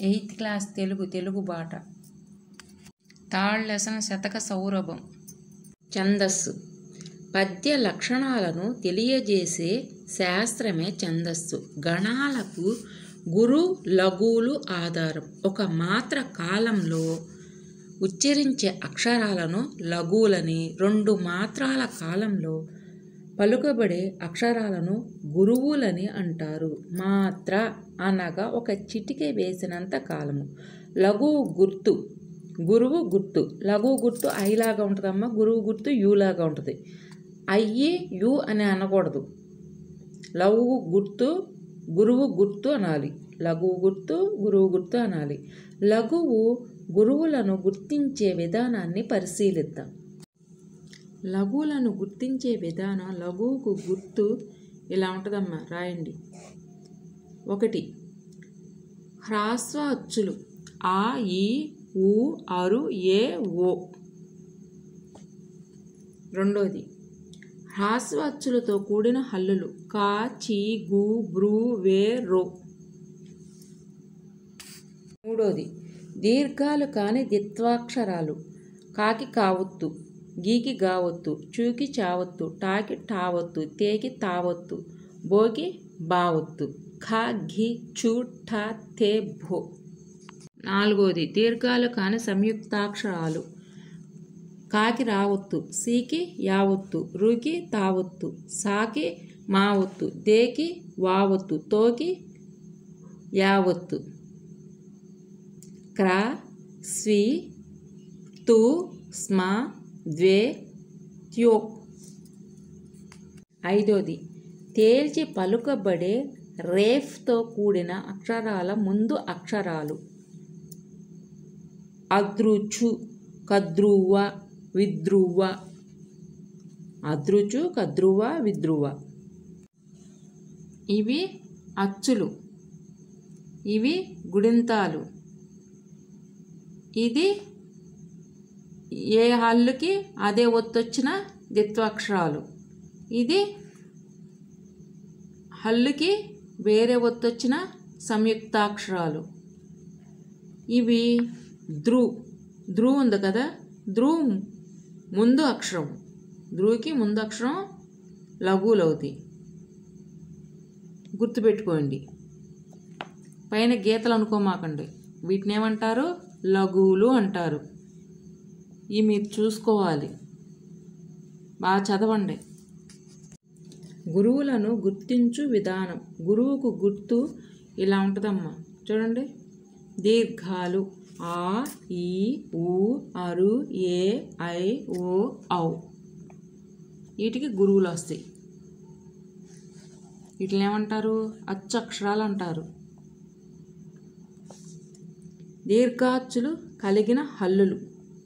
Eighth class Telugu Telugu బాట తాళ్ళెసన శతక సౌరభం ఛందస్సు పద్య లక్షణాలను తెలియజేసే శాస్త్రమే ఛందస్సు గణాలకు గురు లఘువులు ఆధారం ఒక మాత్ర కాలంలో ఉచ్చరించే అక్షరాలను లఘువులని రెండు మాత్రాల కాలంలో పలుకబడే అక్షరాలను గురువులని అంటారు మాత్ర అనగా ఒక చిటికె వేసినంత కాలము లఘువు గుర్తు గురువు గుర్తు లఘువు గుర్తు ఐలాగా ఉంటుందమ్మా గురువు గుర్తు యూలాగా ఉంటుంది అయ్యి యు అని అనకూడదు లఘువు గుర్తు గురువు గుర్తు అనాలి లఘువు గుర్తు గురువు గుర్తు అనాలి లఘువు గురువులను గుర్తించే విధానాన్ని పరిశీలిద్దాం లఘువులను గుర్తించే విధానం లఘువుకు గుర్తు ఇలా ఉంటుందమ్మా రాయండి ఒకటి హ్రాస్వ అచ్చులు ఆ ఈ ఊ అరు ఏ ఓ రెండోది హ్రాస్వ అచ్చులతో కూడిన హల్లులు కా చీ గు బ్రూ వే రో మూడోది దీర్ఘాలు కాని దిత్వాక్షరాలు కాకి కావొత్తు గీకి గావొత్తు చూకి చావొత్తు టాకి టావొత్తు తేకి తావొత్తు బోకి బావొత్తు ఖ ఘి చూ ఠ తే భో నాలుగోది దీర్ఘాలు కాని సంయుక్తాక్షరాలు కాకి రావొత్తు సీకి యావొత్తు రుకి తావొత్తు సాకి మావొత్తు దేకి వావొత్తు తోకి యావొత్తు క్ర స్వి తు స్మ ద్వే త్యో ఐదోది తేల్చి పలుకబడే రేఫ్తో కూడిన అక్షరాల ముందు అక్షరాలు అదృచు కద్రువ విద్రువ అదృచు కద్రువ విద్రువ ఇవి అచ్చులు ఇవి గుడింతాలు ఇది ఏ హల్లుకి అదే ఒత్తొచ్చిన దిత్వాక్షరాలు ఇది హల్లుకి వేరే ఒత్తొచ్చిన సంయుక్తాక్షరాలు ఇవి ధ్రు ధ్రు ఉంది కదా ధ్రు ముందు అక్షరం ధ్రువుకి ముందు అక్షరం లఘువులు అవుతాయి గుర్తుపెట్టుకోండి పైన గీతలు అనుకోమాకండి వీటిని ఏమంటారు లఘువులు అంటారు ఇవి మీరు చూసుకోవాలి బాగా చదవండి గురువులను గుర్తించు విధానం గురువుకు గుర్తు ఇలా ఉంటుందమ్మా చూడండి దీర్ఘాలు ఆ ఈ ఊ అరు ఏ ఐ ఓ ఔ వీటికి గురువులు వస్తాయి వీటిని ఏమంటారు అచ్చు అక్షరాలు అంటారు దీర్ఘాచ్చులు కలిగిన హల్లులు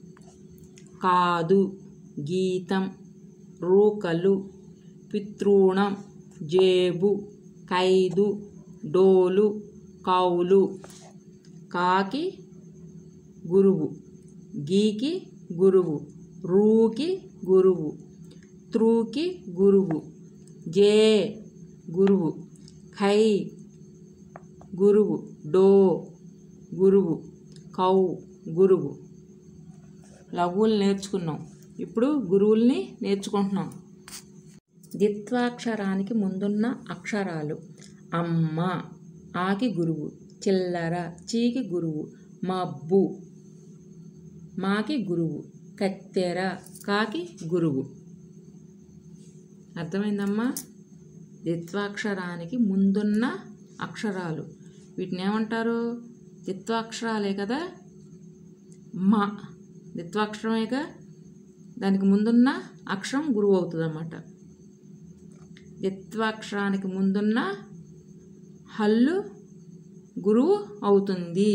కాదు గీతం రూకలు పితృణం జేబు ఖైదు డోలు కౌలు కాకి గురువు గీకి గురువు రూకి గురువు త్రూకి గురువు జే గురువు ఖై గురువు డో గురువు కౌ గురువు లఘువులు నేర్చుకున్నాం ఇప్పుడు గురువుల్ని నేర్చుకుంటున్నాం దిత్వాక్షరానికి ముందున్న అక్షరాలు అమ్మ ఆకి గురువు చిల్లర చీకి గురువు మబ్బు మాకి గురువు కత్తెర కాకి గురువు అర్థమైందమ్మా దిత్వాక్షరానికి ముందున్న అక్షరాలు వీటిని ఏమంటారు దిత్వాక్షరాలే కదా మా దిత్వాక్షరమేగా దానికి ముందున్న అక్షరం గురువు అవుతుంది అన్నమాట దిత్వాక్షరానికి ముందున్న హల్లు గురువు అవుతుంది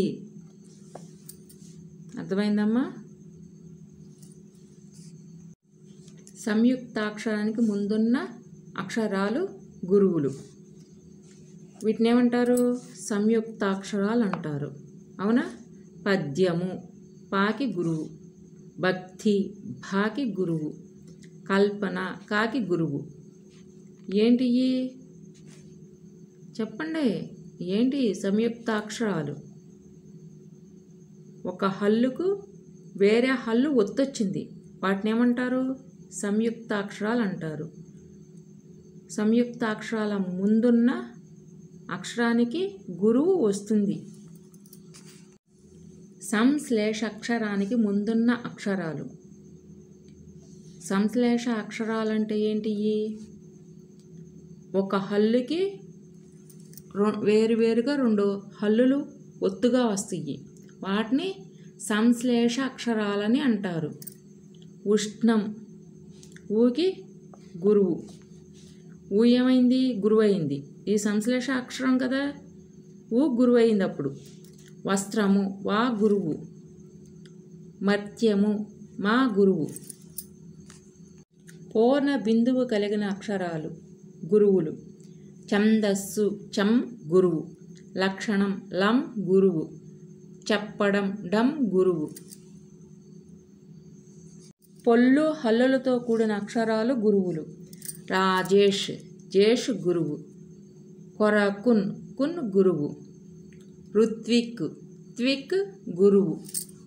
అర్థమైందమ్మా సంయుక్తాక్షరానికి ముందున్న అక్షరాలు గురువులు వీటిని ఏమంటారు సంయుక్తాక్షరాలు అంటారు అవునా పద్యము పాకి గురువు భక్తి భాకి గురువు కల్పన కాకి గురువు ఏంటి ఇయి? చెప్పండి ఏంటి సంయుక్తాక్షరాలు ఒక హల్లుకు వేరే హల్లు ఒత్తొచ్చింది వాటిని ఏమంటారు సంయుక్తాక్షరాలు అంటారు సంయుక్తాక్షరాల ముందున్న అక్షరానికి గురువు వస్తుంది సంశ్లేష అక్షరానికి ముందున్న అక్షరాలు సంశ్లేష అక్షరాలంటే ఏంటి ఒక హల్లుకి రొ- వేరువేరుగా రెండు హల్లులు ఒత్తుగా వస్తాయి వాటిని సంశ్లేష అక్షరాలని అంటారు ఉష్ణం ఊకి గురువు ఊ ఏమైంది గురువు అయింది ఈ సంశ్లేష అక్షరం కదా ఊ గురువు అయింది అప్పుడు వస్త్రము వా గురువు మత్యము మా గురువు పూర్ణ బిందువు కలిగిన అక్షరాలు గురువులు ఛందస్సు చం గురువు లక్షణం లం గురువు చెప్పడం డం గురువు పొల్లు హల్లులతో కూడిన అక్షరాలు గురువులు రాజేష్ జేష్ గురువు కొరకున్ కున్ గురువు ఋత్విక్ త్విక్ గురువు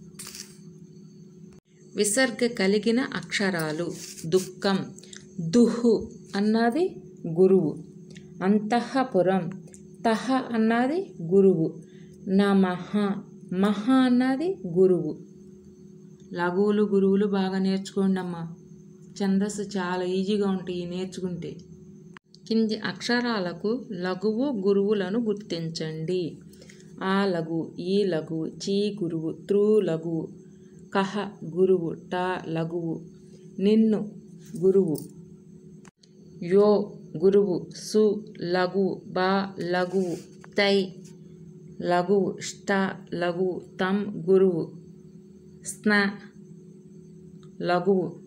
విసర్గ కలిగిన అక్షరాలు దుఃఖం దుహు అన్నది గురువు అంతఃపురం తహ అన్నది గురువు నమః మహ అన్నది గురువు లఘువులు గురువులు బాగా నేర్చుకోండి అమ్మా ఛందస్సు చాలా ఈజీగా ఉంటాయి నేర్చుకుంటే కింది అక్షరాలకు లఘువు గురువులను గుర్తించండి ఆ లఘు ఈ లఘు చీ గురువు త్రూ లఘువు కహ గురువు టా లఘువు నిన్ను గురువు యో గురువు సు లఘువు బా లఘువు తై లఘువు ష్ట లఘువు తం గురువు స్న లఘువు